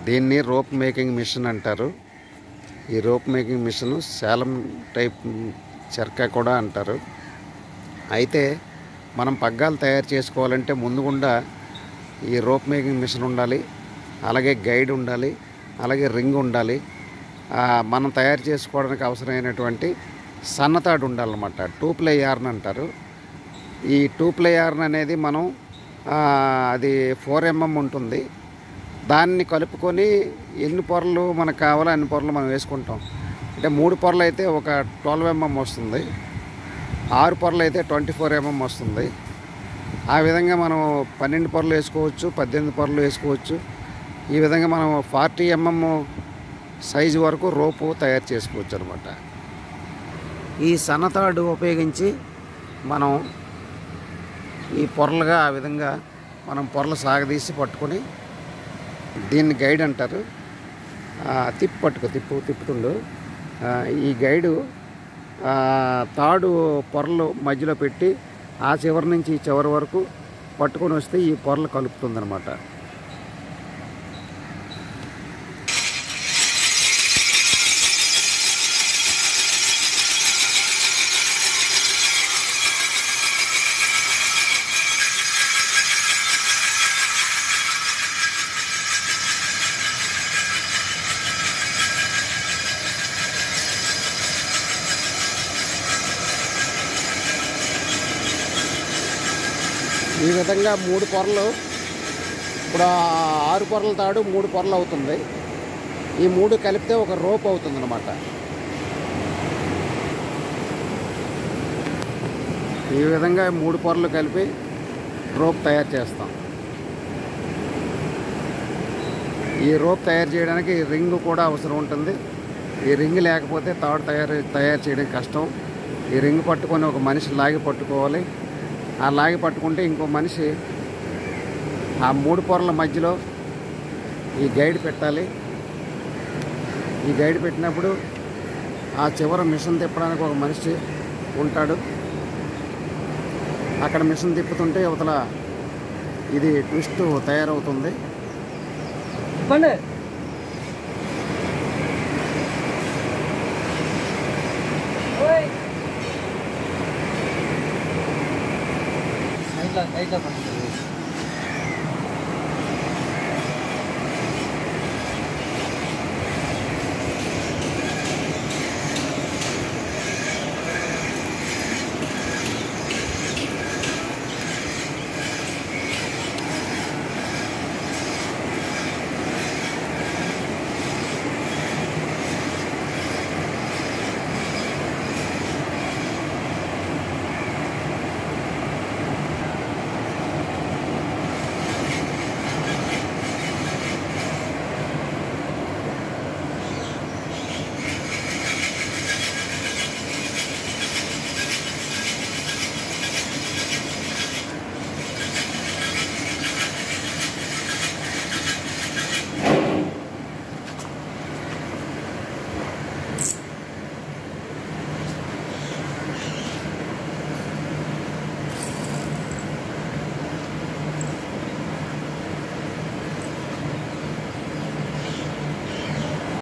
దీన్ని rope making machine అంటారు ఈ రోప్ మేకింగ్ మిషన్ శాలం టైప్ చెరక కూడా అంటారు అయితే మనం పగ్గాలు తయారు చేసుకోవాలంటే ముందుగుండా ఈ రోప్ మేకింగ్ మిషన్ ఉండాలి అలాగే గైడ్ ఉండాలి అలాగే రింగ్ ఉండాలి ఆ, మనం తయారు చేసుకోవడానికి అవసరమైనటువంటి సన్నతాడు ఉండాలన్నమాట టూ ప్లే యార్న్ అంటారు ఈ టూ ప్లే యార్న్ అనేది మనం ఆ, అది ఫోర్ ఎంఎం ఉంటుంది దాన్ని కలుపుకొని ఎన్ని పొరలు మనకు కావాలో అన్ని పొరలు మనం వేసుకుంటాం అంటే మూడు పొరలు అయితే ఒక ట్వెల్వ్ ఎంఎం వస్తుంది ఆరు పొరలు అయితే ట్వంటీ ఫోర్ ఎంఎం వస్తుంది ఆ విధంగా మనం పన్నెండు పొరలు వేసుకోవచ్చు పద్దెనిమిది పొరలు వేసుకోవచ్చు ఈ విధంగా మనం ఫార్టీ ఎంఎం సైజు వరకు రోపు తయారు చేసుకోవచ్చు అనమాట ఈ సన్నతాడు ఉపయోగించి మనం ఈ పొరలుగా ఆ విధంగా మనం పొరలు సాగదీసి పట్టుకొని దీన్ని గైడ్ అంటారు ఆ, తిప్పు పట్టుకో తిప్పు తిప్పుతుండు ఆ, ఈ గైడు ఆ, తాడు పొరలు మధ్యలో పెట్టి ఆ చివరి నుంచి ఈ చివరి వరకు పట్టుకొని వస్తే ఈ పొరలు కలుపుతుందన్నమాట ఈ విధంగా మూడు పొరలు ఇప్పుడు ఆ ఆరు పొరల తాడు మూడు పొరలు అవుతుంది ఈ మూడు కలిపితే ఒక రోప్ అవుతుంది అనమాట ఈ విధంగా మూడు పొరలు కలిపి రోప్ తయారు చేస్తాం ఈ రోప్ తయారు చేయడానికి రింగ్ కూడా అవసరం ఉంటుంది ఈ రింగ్ లేకపోతే తాడు తయారు తయారు చేయడం కష్టం ఈ రింగ్ పట్టుకొని ఒక మనిషి లాగి పట్టుకోవాలి ఆ లాగి పట్టుకుంటే ఇంకో మనిషి ఆ మూడు పొరల మధ్యలో ఈ గైడ్ పెట్టాలి ఈ గైడ్ పెట్టినప్పుడు ఆ చివర మిషన్ తిప్పడానికి ఒక మనిషి ఉంటాడు అక్కడ మిషన్ తిప్పుతుంటే అవతల ఇది ట్విస్ట్ తయారవుతుంది చెప్పండి ఓయ్. సైడ్లో సైడ్లో పట్టుకో.